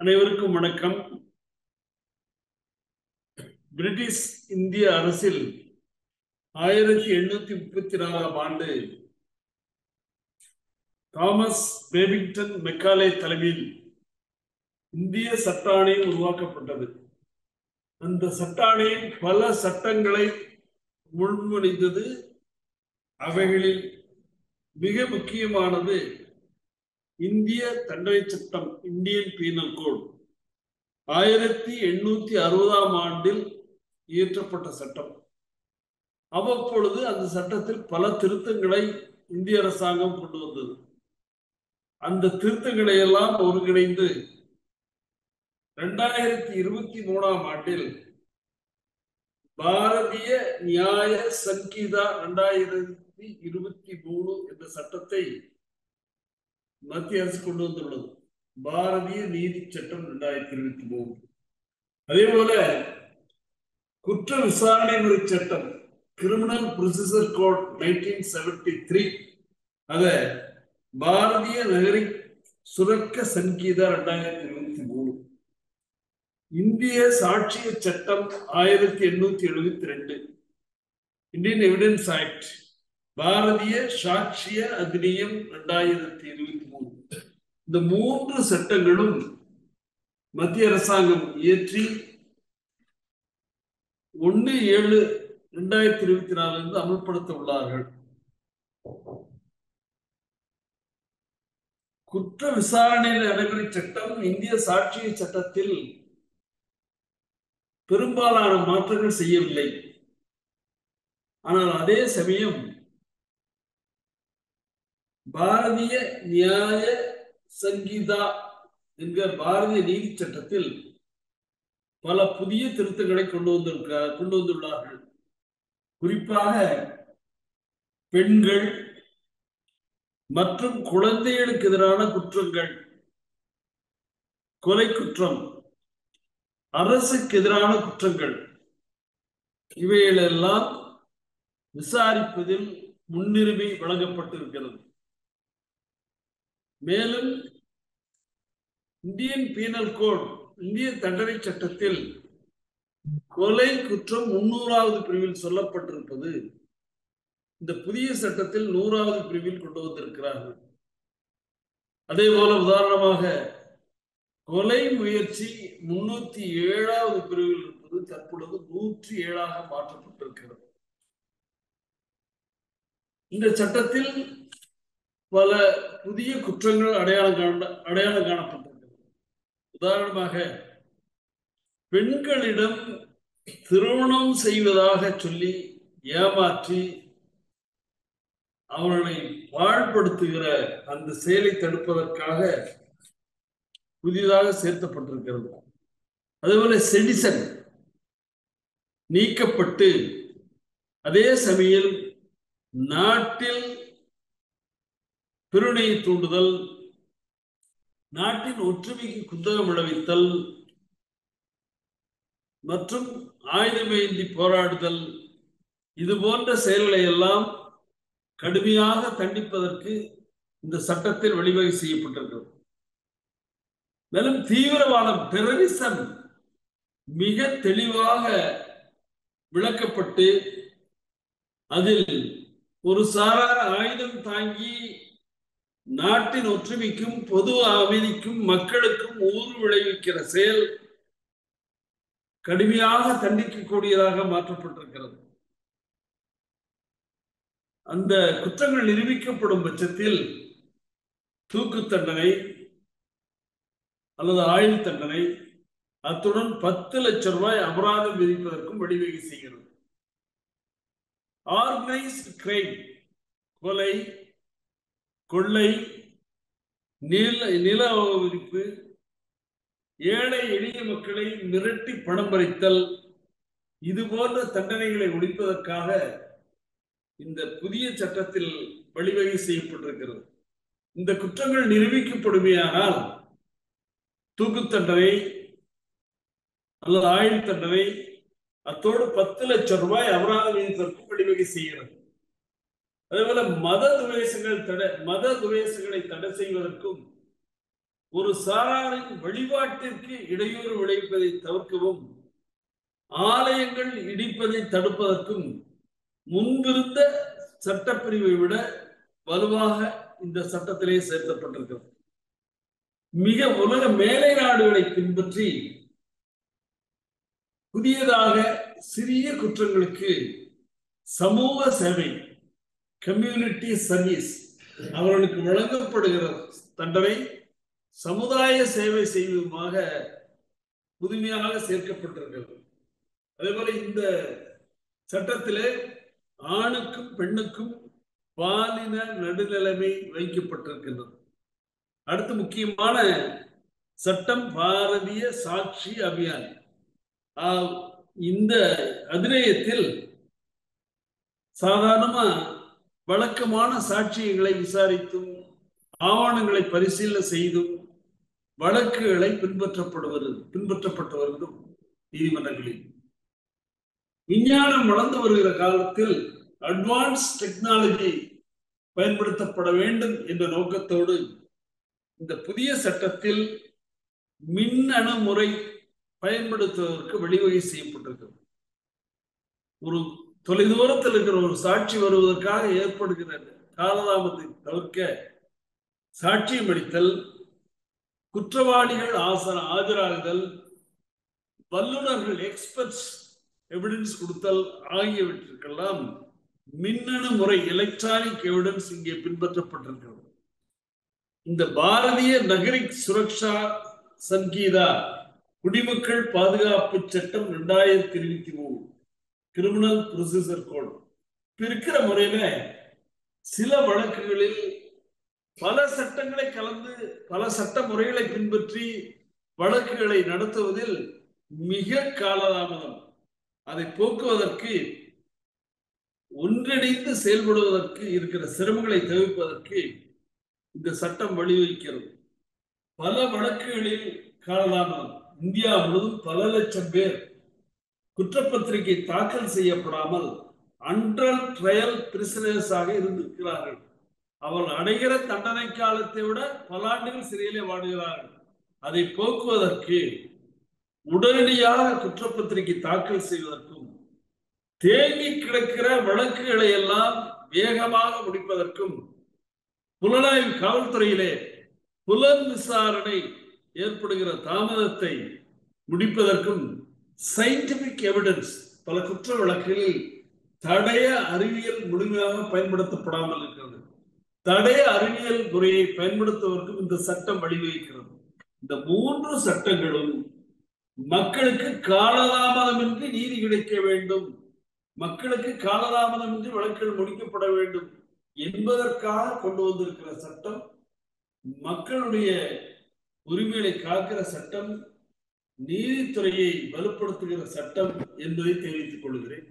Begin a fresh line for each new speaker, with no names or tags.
அனைவருக்கும் வணக்கம் பிரிட்டிஷ் இந்திய அரசில் ஆயிரத்தி எண்ணூத்தி முப்பத்தி நாலாம் ஆண்டு தாமஸ் பேபிங்டன் மெக்காலே தலைமையில் இந்திய சட்ட ஆணையம் உருவாக்கப்பட்டது அந்த சட்ட ஆணையம் பல சட்டங்களை முன்மொழிந்தது அவைகளில் மிக முக்கியமானது இந்திய தண்டனை சட்டம் இந்தியன் பீனல் கோட் ஆயிரத்தி எண்ணூத்தி அறுபதாம் ஆண்டில் இயற்றப்பட்ட சட்டம் அவ்வப்பொழுது அந்த சட்டத்தில் பல திருத்தங்களை இந்திய அரசாங்கம் கொண்டு வந்தது அந்த திருத்தங்களை எல்லாம் ஒருங்கிணைந்து இரண்டாயிரத்தி இருபத்தி மூணாம் ஆண்டில் பாரதிய நியாய சங்கீதா இரண்டாயிரத்தி இருபத்தி மூணு என்ற சட்டத்தை மத்திய அரசு கொண்டு வந்துள்ளது பாரதிய நீதி சட்டம் இரண்டாயிரத்தி இருபத்தி மூணு அதே போல குற்ற விசாரணை முறை சட்டம் criminal procedure code nineteen seventy three அத பாரதிய நகரி சுரக்க சங்கீதா இரண்டாயிரத்தி இருபத்தி மூணு இந்திய சாட்சிய சட்டம் ஆயிரத்தி எண்ணூத்தி எழுபத்தி ரெண்டு இந்தியன் எவிடன்ஸ் ஆக்ட் பாரதிய சாட்சிய அதிநியம் இரண்டாயிரத்தி இருபத்தி மூணு இந்த மூன்று சட்டங்களும் மத்திய அரசாங்கம் இயற்றி ஒன்னு ஏழு இரண்டாயிரத்தி இருபத்தி நாலுல இருந்து அமல்படுத்த உள்ளார்கள் குற்ற விசாரணை நடைமுறை சட்டம் இந்திய சாட்சிய சட்டத்தில் பெரும்பாலான மாற்றங்கள் செய்யவில்லை ஆனால் அதே சமயம் பாரதிய நியாய சங்கீதா என்கிற பாரதிய நீதி சட்டத்தில் பல புதிய திருத்தங்களை கொண்டு வந்திருக்க கொண்டு வந்துள்ளார்கள் குறிப்பாக பெண்கள் மற்றும் குழந்தைகளுக்கு எதிரான குற்றங்கள் கொலை குற்றம் அரசுக்கு எதிரான குற்றங்கள் இவைகளெல்லாம் விசாரிப்பதில் முன்னுரிமை வழங்கப்பட்டிருக்கிறது மேலும் இந்தியன் பீனல் கோட் இந்திய தண்டனை சட்டத்தில் கொலை குற்றம் முன்னூறாவது பிரிவில் சொல்லப்பட்டிருப்பது இந்த புதிய சட்டத்தில் நூறாவது பிரிவில் கொண்டு வந்திருக்கிறார்கள் அதே போல உதாரணமாக கொலை முயற்சி முன்னூத்தி ஏழாவது பிரிவில் இருப்பது தற்பொழுது நூற்றி ஏழாக மாற்றப்பட்டிருக்கிறது இந்த சட்டத்தில் பல புதிய குற்றங்கள் அடையாளம் காண அடையாளம் காணப்பட்டிருக்கிறது உதாரணமாக பெண்களிடம் திருமணம் செய்வதாக சொல்லி ஏமாற்றி அவர்களை பாழ்படுத்துகிற அந்த செயலை தடுப்பதற்காக புதிதாக சேர்த்தப்பட்டிருக்கிறது அதேபோல செடிசன் நீக்கப்பட்டு அதே சமயம் நாட்டில் பிரிவினையை தூண்டுதல் நாட்டின் ஒற்றுமைக்கு குந்தகம் விளைவித்தல் மற்றும் ஆயுதமேந்தி போராடுதல் இது போன்ற செயல்களை எல்லாம் கடுமையாக தண்டிப்பதற்கு இந்த சட்டத்தில் வழிவகை செய்யப்பட்டிருக்கிறது மேலும் தீவிரவாதம் டெரரிசம் மிக தெளிவாக விளக்கப்பட்டு அதில் ஒரு சாரார ஆயுதம் தாங்கி நாட்டின் ஒற்றுமைக்கும் பொது அமைதிக்கும் மக்களுக்கும் ஊறு விளைவிக்கிற செயல் கடுமையாக தண்டிக்கக்கூடியதாக மாற்றப்பட்டிருக்கிறது அந்த குற்றங்கள் நிரூபிக்கப்படும் பட்சத்தில் தூக்கு தண்டனை அல்லது ஆயுள் தண்டனை அத்துடன் பத்து லட்சம் ரூபாய் அபராதம் விதிப்பதற்கும் வழிவகை செய்கிறது ஆர்கனைஸ்ட் கிரைம் கொலை கொள்ளை நில நில விரிப்பு ஏழை எளிய மக்களை மிரட்டி பணம் பறித்தல் இது போன்ற தண்டனைகளை ஒழிப்பதற்காக இந்த புதிய சட்டத்தில் வழிவகை செய்யப்பட்டிருக்கிறது இந்த குற்றங்கள் நிரூபிக்கப்படுமையானால் தூக்கு தண்டனை அல்லது ஆயுள் தண்டனை அத்தோடு பத்து லட்சம் ரூபாய் அபராதம் விதிப்பதற்கு வழிவகை செய்கிறது அதே போல மத துவேஷங்கள் தடை மத துவேஷங்களை தடை செய்வதற்கும் ஒரு சாராரின் வழிபாட்டிற்கு இடையூறு விளைவிப்பதை தவிர்க்கவும் ஆலயங்கள் இடிப்பதை தடுப்பதற்கும் முன்பிருந்த சட்டப்பிரிவை விட வலுவாக இந்த சட்டத்திலே சேர்க்கப்பட்டிருக்கிறது மிக உலக மேலை நாடுகளை பின்பற்றி புதியதாக சிறிய குற்றங்களுக்கு சமூக சேவை கம்யூனிட்டி சர்வீஸ் அவர்களுக்கு வழங்கப்படுகிற தண்டனை சமுதாய சேவை செய்வதுமாக புதுமையாக சேர்க்கப்பட்டிருக்கிறது அதே போல இந்த சட்டத்திலே ஆணுக்கும் பெண்ணுக்கும் பாலின நடுநிலைமை வைக்கப்பட்டிருக்கின்றது அடுத்து முக்கியமான சட்டம் பாரதிய சாட்சி அபியான் இந்த அதிரேயத்தில் சாதாரணமா வழக்கமான சாட்சியங்களை விசாரித்தும் ஆவணங்களை பரிசீலனை செய்தும் வழக்குகளை பின்பற்றப்படுவது பின்பற்றப்பட்டு வருவதும் நீதிமன்றங்களில் விஞ்ஞானம் வளர்ந்து வருகிற காலத்தில் அட்வான்ஸ் டெக்னாலஜி பயன்படுத்தப்பட வேண்டும் என்ற நோக்கத்தோடு இந்த புதிய சட்டத்தில் மின்னணு முறை பயன்படுத்துவதற்கு வழிவகை செய்யப்பட்டிருக்கிறது ஒரு தொலைதூரத்தில் இருக்கிற ஒரு சாட்சி வருவதற்காக ஏற்படுகிற காலதாமத்தை தவிர்க்க சாட்சியம் அளித்தல் குற்றவாளிகள் ஆசன ஆஜராகுதல் வல்லுநர்கள் எக்ஸ்பர்ட்ஸ் எவிடன்ஸ் கொடுத்தல் ஆகியவற்றிற்கெல்லாம் மின்னணு முறை எலக்ட்ரானிக் எவிடன்ஸ் இங்கே பின்பற்றப்பட்டிருக்கிறது இந்த பாரதிய நகரிக் சுரக்ஷா சங்கீதா குடிமக்கள் பாதுகாப்பு சட்டம் ரெண்டாயிரத்தி இருபத்தி மூணு கிரிமினல் ப்ரொசீஜர் கோட் இருக்கிற முறையில சில வழக்குகளில் பல சட்டங்களை கலந்து பல சட்ட முறைகளை பின்பற்றி வழக்குகளை நடத்துவதில் மிக காலதாமதம் அதை போக்குவதற்கு ஒன்றிணைந்து செயல்படுவதற்கு இருக்கிற சிரமங்களை தவிர்ப்பதற்கு இந்த சட்டம் வழிவகுக்கிறது பல வழக்குகளில் காலதாமதம் இந்தியா முழுவதும் பல லட்சம் பேர் குற்றப்பத்திரிகை தாக்கல் செய்யப்படாமல் அண்டர் ட்ரையல் பிரிசனர்ஸாக இருந்திருக்கிறார்கள் அவர்கள் அடைகிற தண்டனை காலத்தை விட பல ஆண்டுகள் சிறையிலே வாடுகிறார்கள் அதை போக்குவதற்கு உடனடியாக குற்றப்பத்திரிகை தாக்கல் செய்வதற்கும் தேங்கி கிடக்கிற வழக்குகளை எல்லாம் வேகமாக முடிப்பதற்கும் புலனாய்வு காவல்துறையிலே புலன் விசாரணை ஏற்படுகிற தாமதத்தை முடிப்பதற்கும் சயின்டிபிக் எவிடன்ஸ் பல குற்ற வழக்குகளில் தடய அறிவியல் முழுமையாக பயன்படுத்தப்படாமல் இருக்கிறது தடய அறிவியல் முறையை பயன்படுத்துவதற்கும் இந்த சட்டம் வழிவகுக்கிறது இந்த மூன்று சட்டங்களும் மக்களுக்கு காலதாமதமின்றி நீதி கிடைக்க வேண்டும் மக்களுக்கு காலதாமதமின்றி வழக்குகள் முடிக்கப்பட வேண்டும் என்பதற்காக கொண்டு வந்திருக்கிற சட்டம் மக்களுடைய உரிமைகளை காக்கிற சட்டம் நீதித்துறையை வலுப்படுத்துகிற சட்டம் என்பதை தெரிவித்துக் கொள்கிறேன்